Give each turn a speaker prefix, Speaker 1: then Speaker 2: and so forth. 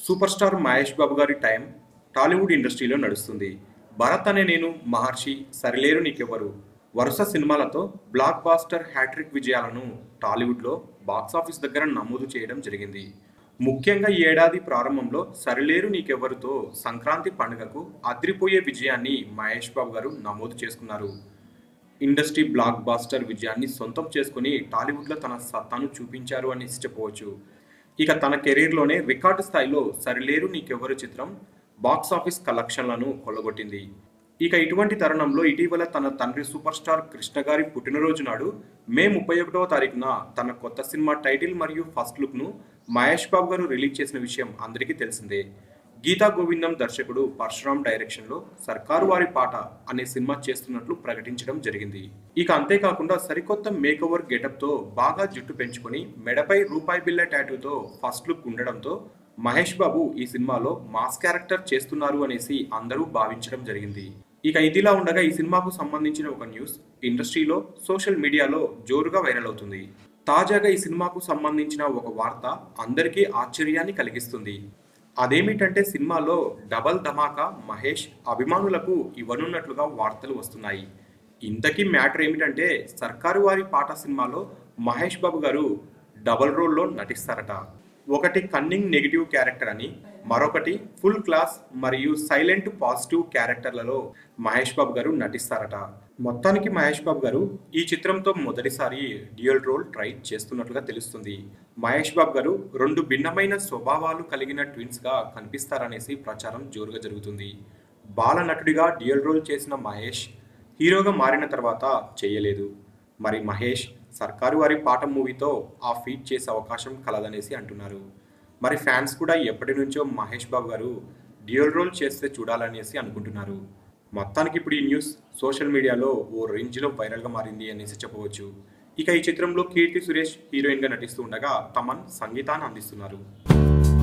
Speaker 1: super star Mahesh బాబు గారి time Tollywood ఇండస్ట్రీలో నడుస్తుంది భరత్ అనే నేను మహర్షి సరిలేరు నీకెవ్వరు వరుస సినిమాలతో బ్లాక్ బాస్టర్ హ్యాట్రిక్ విజయాలను టాలీవుడ్లో బాక్సాఫీస్ దగ్గర నమోదు చేయడం జరిగింది ముఖ్యంగా ఈ ఏడాది ప్రారంభంలో సరిలేరు నీకెవ్వరుతో సంక్రాంతి పండుగకు అదిరిపోయే విజయాన్ని మహేష్ బాబు గారు నమోదు చేసుకున్నారు ఇండస్ట్రీ బ్లాక్ బాస్టర్ విజయాన్ని సొంతం చేసుకుని టాలీవుడ్లో తన సత్తాను చూపించారు అని చెప్పవచ్చు ఇక తన కెరీర్లోనే రికార్డు స్థాయిలో సరిలేరు నీకెవ్వరు చిత్రం బాక్స్ ఆఫీస్ కలెక్షన్లను కొల్లగొట్టింది ఇక ఇటువంటి తరుణంలో ఇటీవల తన తండ్రి సూపర్ స్టార్ కృష్ణ గారి పుట్టినరోజు నాడు మే ముప్పై ఒకటవ తారీఖున తన కొత్త సినిమా టైటిల్ మరియు ఫస్ట్ లుక్ను మహేష్ బాబు గారు రిలీజ్ చేసిన విషయం అందరికీ తెలిసిందే గీతా గోవిందం దర్శకుడు పరశురామ్ డైరెక్షన్ లో సర్కారు వారి పాట అనే సినిమా చేస్తున్నట్లు ప్రకటించడం జరిగింది ఇక అంతేకాకుండా సరికొత్త మేకోవర్ గెటప్ తో బాగా జుట్టు పెంచుకొని మెడపై రూపాయి బిల్ల టాటూతో ఫస్ట్ లుక్ ఉండడంతో మహేష్ బాబు ఈ సినిమాలో మాస్ క్యారెక్టర్ చేస్తున్నారు అనేసి అందరూ భావించడం జరిగింది ఇక ఇదిలా ఉండగా ఈ సినిమాకు సంబంధించిన ఒక న్యూస్ ఇండస్ట్రీలో సోషల్ మీడియాలో జోరుగా వైరల్ అవుతుంది తాజాగా ఈ సినిమాకు సంబంధించిన ఒక వార్త అందరికీ ఆశ్చర్యాన్ని కలిగిస్తుంది అదేమిటంటే సినిమాలో డబల్ ధమాకా మహేష్ అభిమానులకు ఇవ్వనున్నట్లుగా వార్తలు వస్తున్నాయి ఇంతకీ మ్యాటర్ ఏమిటంటే సర్కారు వారి పాట సినిమాలో మహేష్ బాబు గారు డబల్ రోల్లో నటిస్తారట ఒకటి కన్నింగ్ నెగిటివ్ క్యారెక్టర్ అని మరొకటి ఫుల్ క్లాస్ మరియు సైలెంట్ పాజిటివ్ క్యారెక్టర్లలో మహేష్ బాబు గారు నటిస్తారట మొత్తానికి మహేష్ బాబు గారు ఈ చిత్రంతో మొదటిసారి డ్యూయల్ రోల్ ట్రై చేస్తున్నట్లుగా తెలుస్తుంది మహేష్ బాబు గారు రెండు భిన్నమైన స్వభావాలు కలిగిన ట్విన్స్ గా కనిపిస్తారనేసి ప్రచారం జోరుగా జరుగుతుంది బాల నటుడిగా డ్యూయల్ రోల్ చేసిన మహేష్ హీరోగా మారిన తర్వాత చేయలేదు మరి మహేష్ సర్కారు వారి పాట మూవీతో ఆ ఫీట్ చేసే అవకాశం కలదనేసి అంటున్నారు మరి ఫ్యాన్స్ కూడా ఎప్పటి నుంచో మహేష్ బాబు గారు డ్యూయల్ రోల్ చేస్తే చూడాలనేసి అనుకుంటున్నారు మొత్తానికి ఇప్పుడు ఈ న్యూస్ సోషల్ మీడియాలో ఓ రేంజ్లో వైరల్గా మారింది అనేసి చెప్పవచ్చు ఇక ఈ చిత్రంలో కీర్తి సురేష్ హీరోయిన్గా నటిస్తూ ఉండగా తమన్ సంగీతాన్ని అందిస్తున్నారు